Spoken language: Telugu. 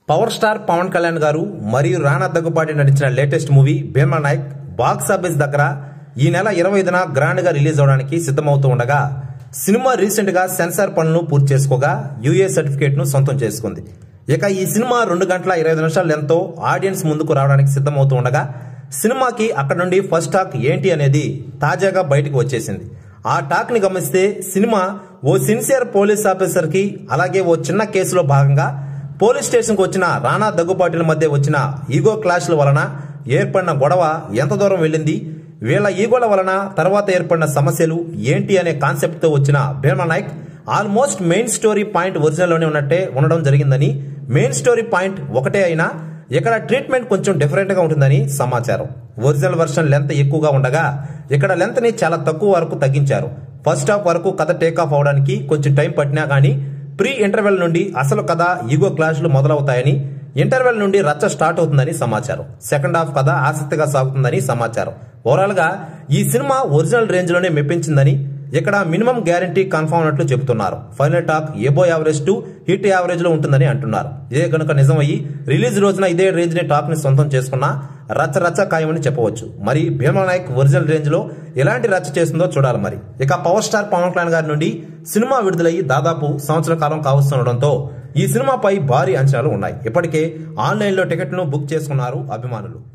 పవర్ స్టార్ పవన్ కళ్యాణ్ గారు మరియు రానా దగ్గుపాటి నటించిన latest movie Bheema Nayak box office దగ్గర ఈ నెల ఇరవై ఐదున గ్రాండ్ గా రిలీజ్ అవడానికి సిద్ధమవుతూ ఉండగా సినిమా రీసెంట్ గా సెన్సార్ పనులను పూర్తి చేసుకోగా యూఏ సర్టిఫికేట్ ను సొంతం చేసుకుంది ఇక ఈ సినిమా రెండు గంటల ఇరవై ఐదు నిమిషాల లెంతో ఆడియన్స్ ముందుకు రావడానికి సిద్ధమవుతూ ఉండగా సినిమాకి అక్కడ నుండి ఫస్ట్ టాక్ ఏంటి అనేది తాజాగా బయటకు వచ్చేసింది ఆ టాక్ ని గమనిస్తే సినిమా ఓ సిన్సియర్ పోలీస్ ఆఫీసర్ కి అలాగే ఓ చిన్న కేసులో భాగంగా పోలీస్ స్టేషన్ కు వచ్చిన రాణా దగ్గుపాటిల మధ్య వచ్చిన ఈగో క్లాష్ల వలన ఏర్పడిన గొడవ ఎంత దూరం వెళ్ళింది వీళ్ళ ఈగోల వలన తర్వాత ఏర్పడిన సమస్యలు ఏంటి అనే కాన్సెప్ట్ తో వచ్చిన Bheema Nayak almost main story point original లోనే ఉన్నట్టే ఉండడం జరిగిందని మెయిన్ స్టోరీ పాయింట్ ఒకటే అయినా ఇక్కడ ట్రీట్మెంట్ కొంచెం డిఫరెంట్ గా ఉంటుందని సమాచారం ఒరిజినల్ వర్షన్ లెంత్ ఎక్కువగా ఉండగా ఇక్కడ లెంత్ ని చాలా తక్కువ వరకు తగ్గించారు ఫస్ట్ హాఫ్ వరకు కథ టేక్ ఆఫ్ అవడానికి కొంచెం టైం పట్టినా గానీ ప్రీ ఇంటర్వెల్ నుండి అసలు కథ ఈగో క్లాష్లు మొదలవుతాయని ఇంటర్వెల్ నుండి రచ్చ స్టార్ట్ అవుతుందని సమాచారం సెకండ్ హాఫ్ కథ ఆసక్తిగా సాగుతుందని సమాచారం ఓవరాల్ గా ఈ సినిమా ఒరిజినల్ రేంజ్ లోనే మెప్పించిందని ఇక్కడ మినిమం గ్యారంటీ కన్ఫర్మ్ అన్నట్లు చెబుతున్నారు final talk above average to hit average లో ఉంటుందని అంటున్నారు ఇదే కనుక నిజమయ్యి రిలీజ్ రోజున ఇదే రేంజ్ ని టాక్ ని సొంతం చేసుకున్న రచ్చ రచ్చ ఖాయమని చెప్పవచ్చు మరి భీమా నాయక్ ఒరిజినల్ రేంజ్ లో ఎలాంటి రచ్చ చేస్తుందో చూడాలి మరి ఇక పవర్ స్టార్ పవన్ కళ్యాణ్ గారి నుండి సినిమా విడుదలయ్యి దాదాపు సంవత్సర కాలం కావస్తుండడంతో ఈ సినిమాపై భారీ అంచనాలు ఉన్నాయి ఇప్పటికే ఆన్లైన్ లో టికెట్లను బుక్ చేసుకున్నారు అభిమానులు